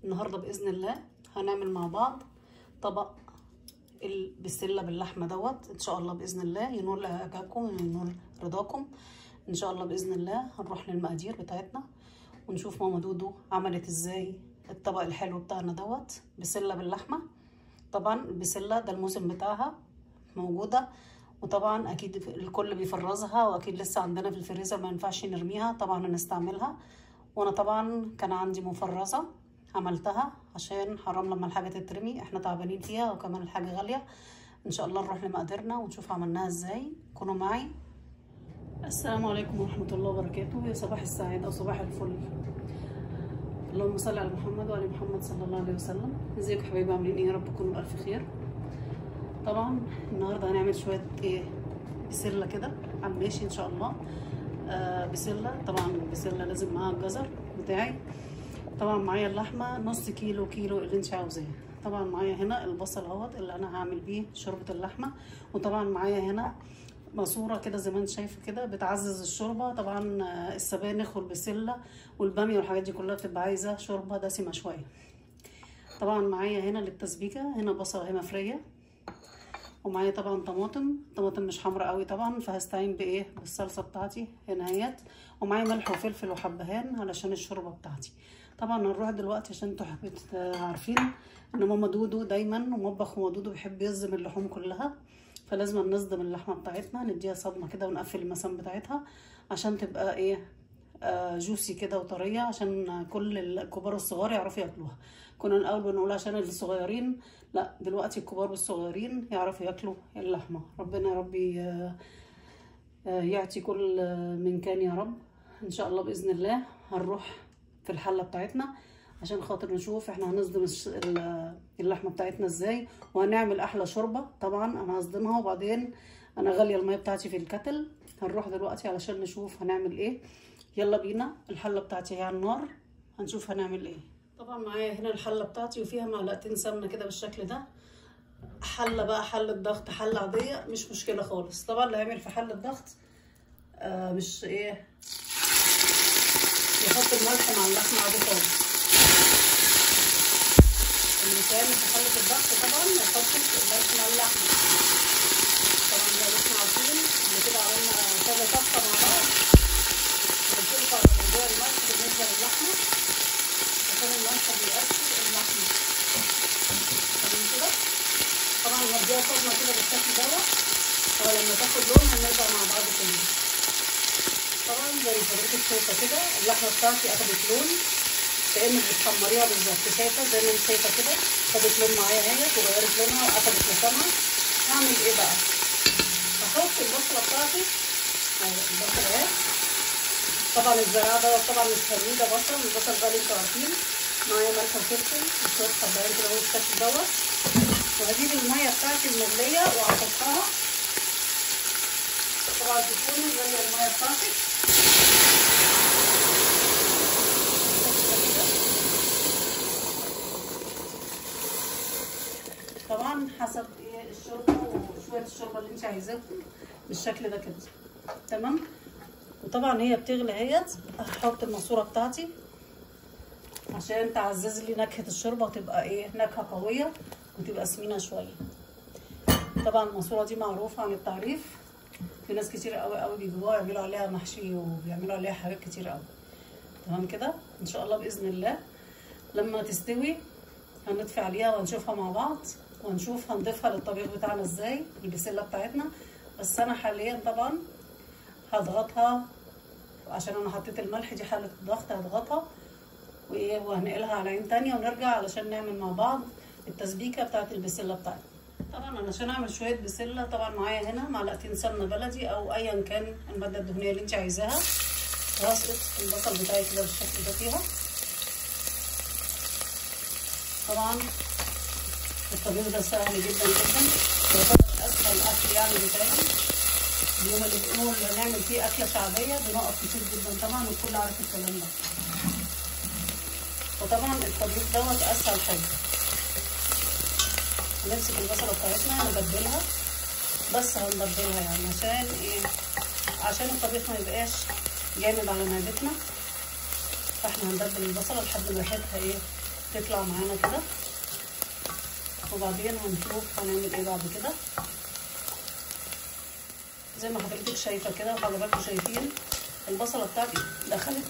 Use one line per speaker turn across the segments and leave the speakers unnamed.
النهارده باذن الله هنعمل مع بعض طبق البسله باللحمه دوت ان شاء الله باذن الله ينول اعجابكم وينول رضاكم ان شاء الله باذن الله هنروح للمقادير بتاعتنا ونشوف ماما دودو عملت ازاي الطبق الحلو بتاعنا دوت بسله باللحمه طبعا البسله ده الموسم بتاعها موجوده وطبعا اكيد الكل بيفرزها واكيد لسه عندنا في الفريزر ما ينفعش نرميها طبعا هنستعملها وانا طبعا كان عندي مفرزه عملتها عشان حرام لما الحاجه تترمي احنا تعبانين فيها وكمان الحاجه غاليه ان شاء الله نروح لمقاديرنا ونشوف عملناها ازاي كونوا معي السلام عليكم ورحمه الله وبركاته يا صباح السعاده وصباح الفل اللهم صل على محمد وعلى محمد صلى الله عليه وسلم ازيكم يا حبايبي عاملين ايه يا رب تكونوا بالف خير طبعا النهارده هنعمل شويه ايه بسله كده على الماشي ان شاء الله آه بسله طبعا البسله لازم معاها الجزر بتاعي طبعا معايا اللحمه نص كيلو كيلو اللي انت عاوزاه طبعا معايا هنا البصل اهوت اللي انا هعمل بيه شوربه اللحمه وطبعا معايا هنا ماسوره كده زي ما انت شايفه كده بتعزز الشوربه طبعا السبانخ والبسله والباميه والحاجات دي كلها بتبقى عايزه شوربه دسمه شويه طبعا معايا هنا للتسبيكه هنا بصله هنا فريه ومعايا طبعا طماطم طماطم مش حمراء قوي طبعا فهستعين بايه بالصلصه بتاعتي هنا اهيت ومعايا ملح وفلفل وحبهان علشان الشوربه بتاعتي طبعا هنروح دلوقتي عشان انتوا عارفين ان ماما دودو دايما ومطبخ ماما دودو بيحب يصدم اللحوم كلها فلازم نصدم اللحمه بتاعتنا نديها صدمه كده ونقفل المسام بتاعتها عشان تبقى ايه آه جوسي كده وطريه عشان كل الكبار والصغار يعرفوا ياكلوها كنا الاول بنقول عشان الصغيرين لا دلوقتي الكبار والصغيرين يعرفوا ياكلوا اللحمه ربنا يا رب يعطي كل من كان يا رب ان شاء الله باذن الله هنروح في الحله بتاعتنا عشان خاطر نشوف احنا هنصدم اللحمه بتاعتنا ازاي وهنعمل احلى شوربه طبعا انا هصدمها وبعدين انا غاليه الميه بتاعتي في الكتل هنروح دلوقتي علشان نشوف هنعمل ايه يلا بينا الحله بتاعتي هي على النار هنشوف هنعمل ايه طبعا معايا هنا الحله بتاعتي وفيها معلقتين سمنه كده بالشكل ده حله بقى حله ضغط حله عاديه مش مشكله خالص طبعا اللي هيعمل في حله ضغط آه مش ايه يحط الملح مع اللحمه عادي خالص اللي بيتعمل في حله الضغط طبعا ما يحطش الملح مع اللحمه طبعا زي ما احنا عارفين ان كده عملنا كذا طبخه مع بعض بنشوف على موضوع الملح بالنسبه للحمه عشان الملح بيأكل اللحمه تمام كده طبعا هديها صدمه كده بالشكل دوت ولما تاخد لون هنرجع مع بعض تاني طبعا زي حضرتك شايفه كده اللحمه بتاعتي اخدت لون كانك بتحمريها بالظبط شايفه زي ما انت شايفه كده خدت لون معايا اهي وغيرت لونها واخدت لسانها هعمل ايه بقى هحط البصله بتاعتي اهي البصله اهي طبعا الزرع دوت طبعا مش هرميه ده بصل البصل ده اللي انتوا عارفين معايا ملح وفلفل وشويه حبايات كده اهو بالشكل دوت وهجيب الميه بتاعتي المغليه وهحطها طبعا تكوني زي الميه بتاعتك طبعا حسب ايه الشوربه وشويه الشوربه اللي انت عايزاها بالشكل ده كده تمام وطبعا هي بتغلي اهيت هحط الماسوره بتاعتي عشان تعزز لي نكهه الشوربه وتبقى ايه نكهه قويه وتبقى سمينه شويه طبعا الماسوره دي معروفه عن التعريف في ناس كتير قوي قوي بيجيبوها يعملوا عليها محشي وبيعملوا عليها حاجات كتير قوي تمام كده ان شاء الله باذن الله لما تستوي هنطفي عليها وهنشوفها مع بعض وهنشوف هنضيفها للطبيخ بتاعنا ازاي البسله بتاعتنا بس انا حاليا طبعا هضغطها عشان انا حطيت الملح دي حله الضغط هضغطها وايه وهنقلها على عين تانية ونرجع علشان نعمل مع بعض التسبيكه بتاعت البسله بتاعتنا طبعا علشان اعمل شويه بسله طبعا معايا هنا معلقتين سمنه بلدي او ايا كان الماده الدهنيه اللي انت عايزاها وهسقط البصل بتاعي كده بالشكل ده فيها طبعا الطبيخ ده سهل جدا جدا يعتبر اسهل اكل يعني بيتعمل اليوم اللي بنقول هنعمل فيه اكله شعبيه بنقف كتير جدا طبعا والكل عارف الكلام ده وطبعا الطبيخ دوت اسهل حاجه هنمسك البصله بتاعتنا نبدلها بس هنبدلها يعني عشان ايه عشان الطبيخ ما يبقاش جامد على معدتنا فاحنا هنبدل البصله لحد ما ريحتها ايه تطلع معانا كده وبعدين هنشوف هنعمل ايه بعد كده زي ما حضرتك شايفه كده وحضراتكم شايفين البصله بتاعتي دخلت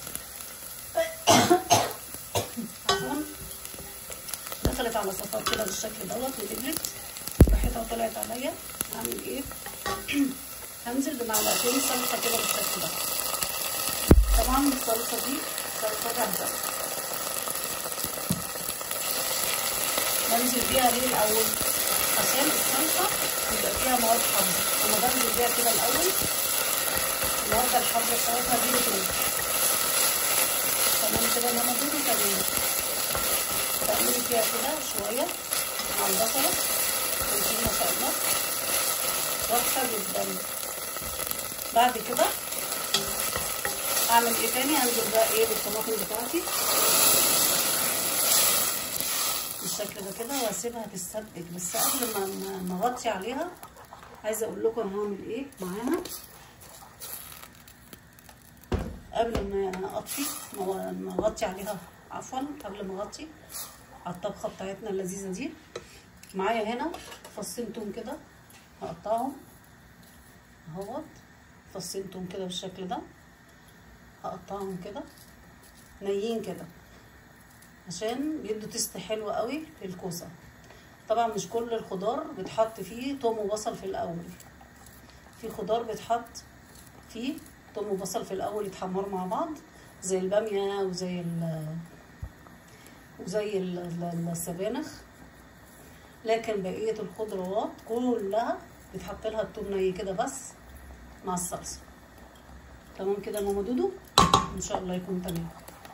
عفوا دخلت على صفات كده بالشكل دوت ودبلت ريحتها طلعت عليا هعمل ايه هنزل بمعلقتين صلصه كده بالشكل ده طبعا الصلصه دي صلصه جاهزه بنزل بيها ليه الاول عشان الصلصه يبقى فيها مواد حافظه انا بنزل بيها كده الاول المواد الحافظه بتاعتها دي بتروح تمام كده انما دول تمام تعملي فيها كده شويه مع البصله شايفين ما شاء الله تحفه جدا بعد كده اعمل ايه تاني هنزل بقى ايه بالطماطم بتاعتي بالشكل ده كده واسيبها تتسبك بس قبل ما ما اغطي عليها عايزه اقول لكم انا هعمل ايه معاها قبل ما اطفي ما اغطي عليها عفوا قبل ما اغطي على الطبخه بتاعتنا اللذيذه دي معايا هنا فصين توم كده هقطعهم اهوت فصين توم كده بالشكل ده هقطعهم كده نيين كده عشان بيدوا تست حلو قوي للكوسه طبعا مش كل الخضار بيتحط فيه توم وبصل في الاول في خضار بيتحط فيه توم وبصل في الاول يتحمروا مع بعض زي الباميه وزي ال وزي السبانخ لكن بقيه الخضروات كلها بيتحط لها التوم ني كده بس مع الصلصه تمام كده يا ماما دودو ان شاء الله يكون تمام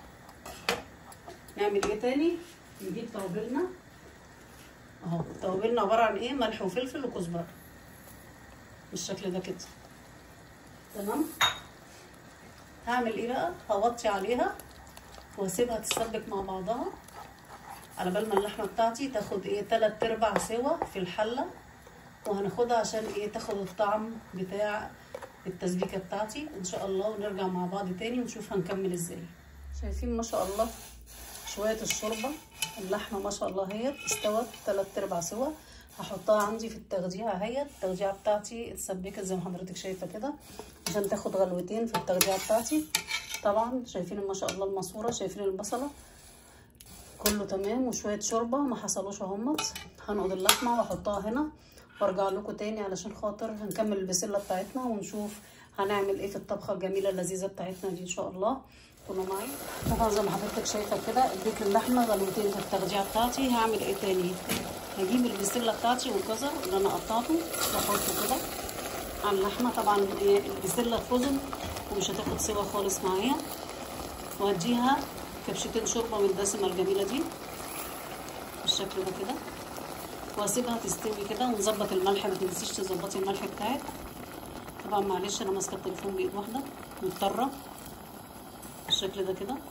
نعمل ايه تاني نجيب توابلنا اهو توابلنا عباره عن ايه ملح وفلفل وكزبره بالشكل ده كده تمام هعمل ايه بقى هوطي عليها واسيبها تتسبك مع بعضها على بال ما اللحمه بتاعتي تاخد ايه تلات ارباع سوا في الحله وهناخدها عشان ايه تاخد الطعم بتاع التسبيكه بتاعتي ان شاء الله ونرجع مع بعض تاني ونشوف هنكمل ازاي شايفين ما شاء الله شويه الشوربه اللحمه ما شاء الله هي استوت تلات ارباع سوا هحطها عندي في التغذيه اهي التغذيه بتاعتي اتسبكت زي ما حضرتك شايفه كده عشان تاخد غلوتين في التغذيه بتاعتي طبعا شايفين ما شاء الله الماسوره شايفين البصله كله تمام وشويه شوربه ما حصلوش اهمت هنقض اللحمه واحطها هنا وارجع لكم تاني علشان خاطر هنكمل البسله بتاعتنا ونشوف هنعمل ايه في الطبخه الجميله اللذيذه بتاعتنا دي ان شاء الله كونوا معايا طبعا زي ما حضرتك شايفه كده اديت اللحمه غلوتين في التغذيه بتاعتي هعمل ايه تاني هجيب البسله بتاعتي والجزر اللي انا قطعته واحطه كده على اللحمه طبعا البسله فروزن ومش هتاخد سوا خالص معايا وهديها كبشتين شوربه من الدسمه الجميله دي بالشكل ده كده واسيبها تستوي كده ونظبط الملح ما تنسيش تظبطي الملح بتاعك طبعا معلش انا ماسكه التليفون بايد واحده مضطره بالشكل ده كده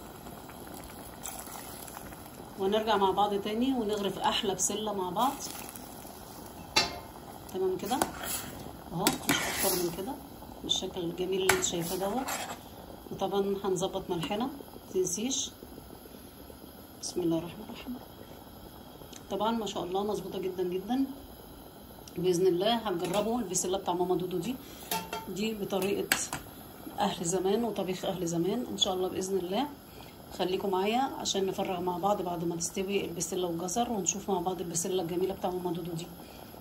ونرجع مع بعض تاني ونغرف احلى بسله مع بعض تمام كده اهو مش اكتر من كده بالشكل الجميل اللي انت شايفاه دوت وطبعا هنظبط ملحنا متنسيش بسم الله الرحمن الرحيم طبعا ما شاء الله مظبوطه جدا جدا باذن الله هتجربوا البسله بتاع ماما دودو دي دي بطريقه اهل زمان وطبيخ اهل زمان ان شاء الله باذن الله خليكم معايا عشان نفرغ مع بعض بعد ما تستوي البسله والجزر ونشوف مع بعض البسله الجميله بتاع ماما دودو دي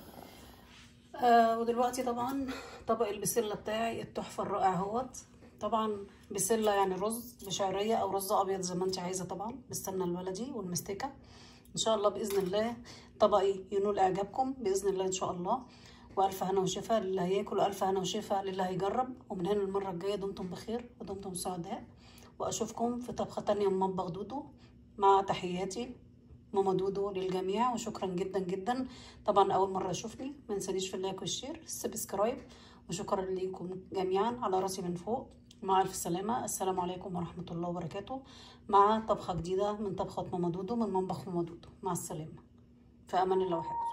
آه ودلوقتي طبعا طبق البسله بتاعي التحفه الرائع اهوت طبعا بسله يعني رز بشعريه او رز ابيض زي ما انت عايزه طبعا بالسمنه البلدي والمستكه ان شاء الله باذن الله طبقي ينول اعجابكم باذن الله ان شاء الله والف هنا وشفا للي هياكل الف هنا وشفا للي هيجرب ومن هنا المره الجايه دمتم بخير ودمتم سعداء واشوفكم في طبخه تانية من مطبخ دودو مع تحياتي ماما دودو للجميع وشكرا جدا جدا طبعا اول مره اشوفني ما تنسانيش في اللايك والشير السبسكرايب وشكرا ليكم جميعا على راسي من فوق مع الف سلامه السلام عليكم ورحمه الله وبركاته مع طبخه جديده من طبخه ماما دودو من مطبخ ماما دودو مع السلامه في امان الله وحفظه